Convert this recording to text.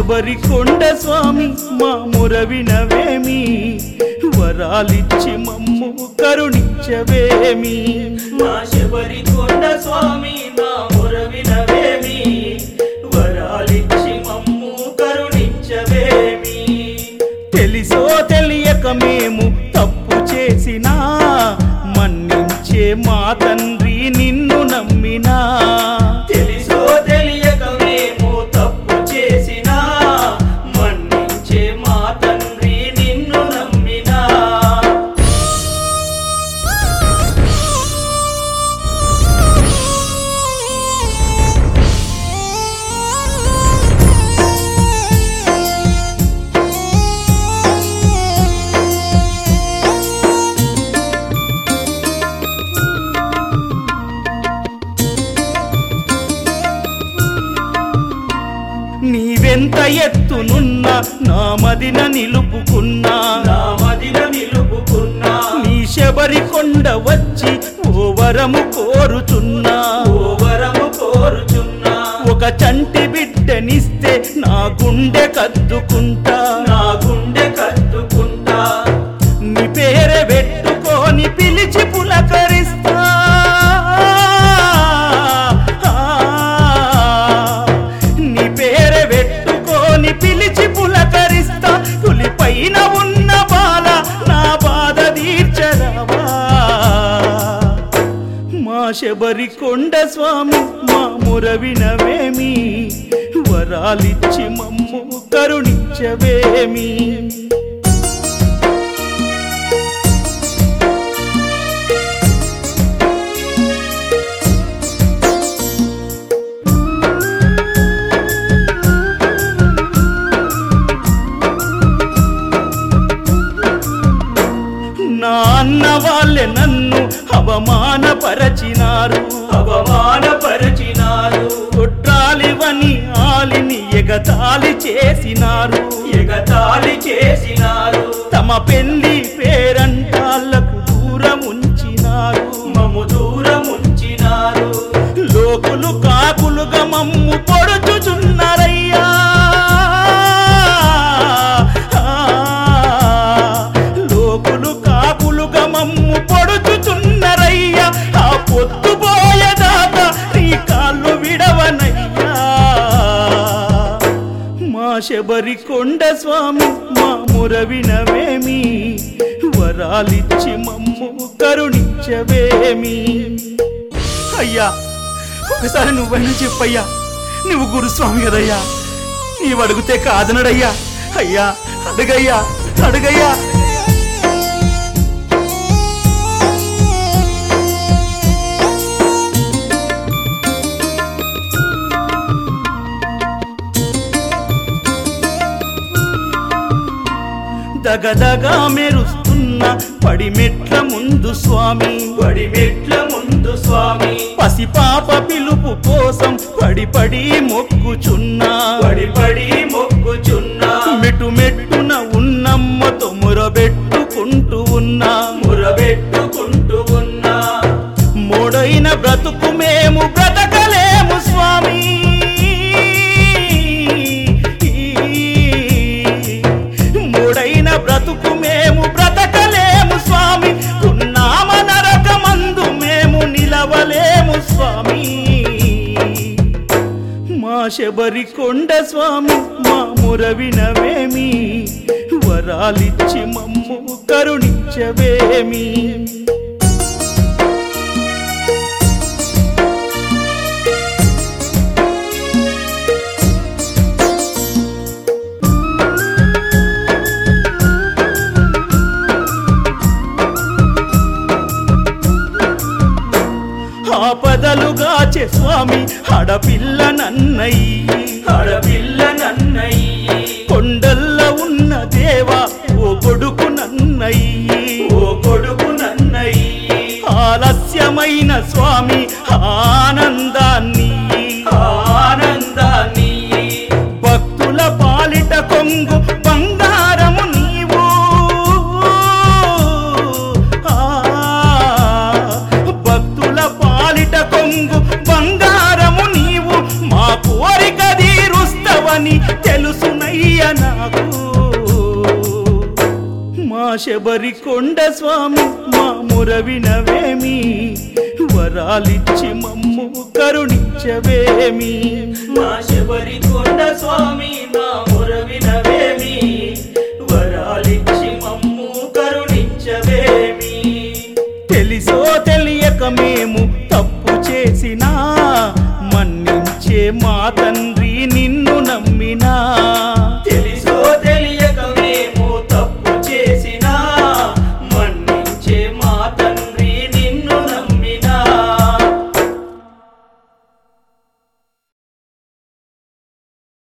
శబరి కొండ స్వామి మా మురవినవేమి వరాలిచ్చి మమ్ము కరుణించవేమి మా శబరి కొండ స్వామి మా మురవినవేమి వరాలిచ్చి మమ్ము కరుణించవేమి తెలిసో తెలియక మేము తప్పు చేసినా మన్నించే మా తండ్రి నిన్ను నమ్మినా తెలిసో తెలియక మేము తప్పు చేసినా మన్నించే మా తండ్రి నిన్ను నమ్మినా నీవెంత ఎత్తునున్నా నా మదిన నిలుపుకున్నా నా మదిన నిలుపుకున్నా నీ శబరి కొండ వచ్చి ఓ వరము కోరుచున్నా ఓ వరము కోరుచున్నా ఒక చంటి బిడ్డనిస్తే నా గుండె కద్దుకుంటా నా గుండె కట్టుకుంటా నీ పేరే పెట్టుకొని పిలిచి పులకరిస్తా నీ పేరే పెట్టుకొని పిలిచి పులకరిస్తా పులి పైన ఉన్న బాల నా బాధ తీర్చరావా మా శబరి కొండ స్వామి మా మురవినవేమి వరాలిచ్చి మమ్ము కరుణించవేమి నా అన్న వాళ్ళే నన్ను అవమానపరచినారు అవమానపరచినారు కొట్టాలివని ఆలిని ఎగతాళి చేసినారు ఎగతాళి చేసినారు తమ పెళ్లి పేరంటాళ్లకు దూరం ఉంచినారు మమ్ము దూరం ఉంచినారు లోకులు కాకులుగా మమ్ము పొడుచుచున్నారయ్యా లోకులు కాకులుగా మమ్ము పొడుచుచున్నారయ్యా ఆ పొత్తు పోయేదాకా నీ కాళ్ళు విడవనయ్యా మా శబరి కొండ స్వామి మా మురవినవేమి వరాలిచ్చి మమ్ము కరుణించవేమి అయ్యా ఒకసారి నువ్వైనా చెప్పయ్యా నువ్వు గురుస్వామి కదయ్యా నీవు అడిగితే కాదనడయ్యా అయ్యా అడగయ్యా అడగయ్యా దగదగా మెరుస్తున్న పడిమెట్ల ముందు స్వామి పడి మెట్ల ముందు స్వామి పసిపాప పిలుపు కోసం పడి పడి మొక్కుచున్నా పడి పడి మొక్కుచున్నా మెట్టు మెట్టున ఉన్నమ్మతో మురబెట్టుకుంటూ ఉన్నా మురబెట్టుకుంటూ ఉన్నా మూడైన బ్రతుకు మేము బ్రతకలేము స్వామి మూడైన బ్రతుకు మేము బ్రతకలేము స్వామి ఉన్నామ నరకమందు మేము నిలవలేము స్వామి మా శబరి కొండ స్వామి మా మురవినవేమి వరాలిచ్చి మమ్ము కరుణించవేమి ఆపదలుగాచే స్వామి హడపిల్ల నన్నయ్యి ఆడపిల్ల నన్నయ్యి కొండల్ల ఉన్న దేవా ఓ కొడుకు నన్నయ్యి ఓ కొడుకు నన్నయ్యి ఆలస్యమైన స్వామి ఆనందాన్ని ఆనందాన్ని భక్తుల పాలిట కొంగు బంగారము నీవు ఆ, భక్తుల పాలిట కొంగు బంగారము నీవు మా కోరిక తీరుస్తవని తెలుసున శబరి కొండ స్వామి మా మురవినవేమి వరాలిచ్చి మమ్ము కరుణించవేమి మా శబరి కొండ స్వామి మా మురవినవేమి వరాలిచ్చి మమ్ము కరుణించవేమి తెలిసో తెలియక మేము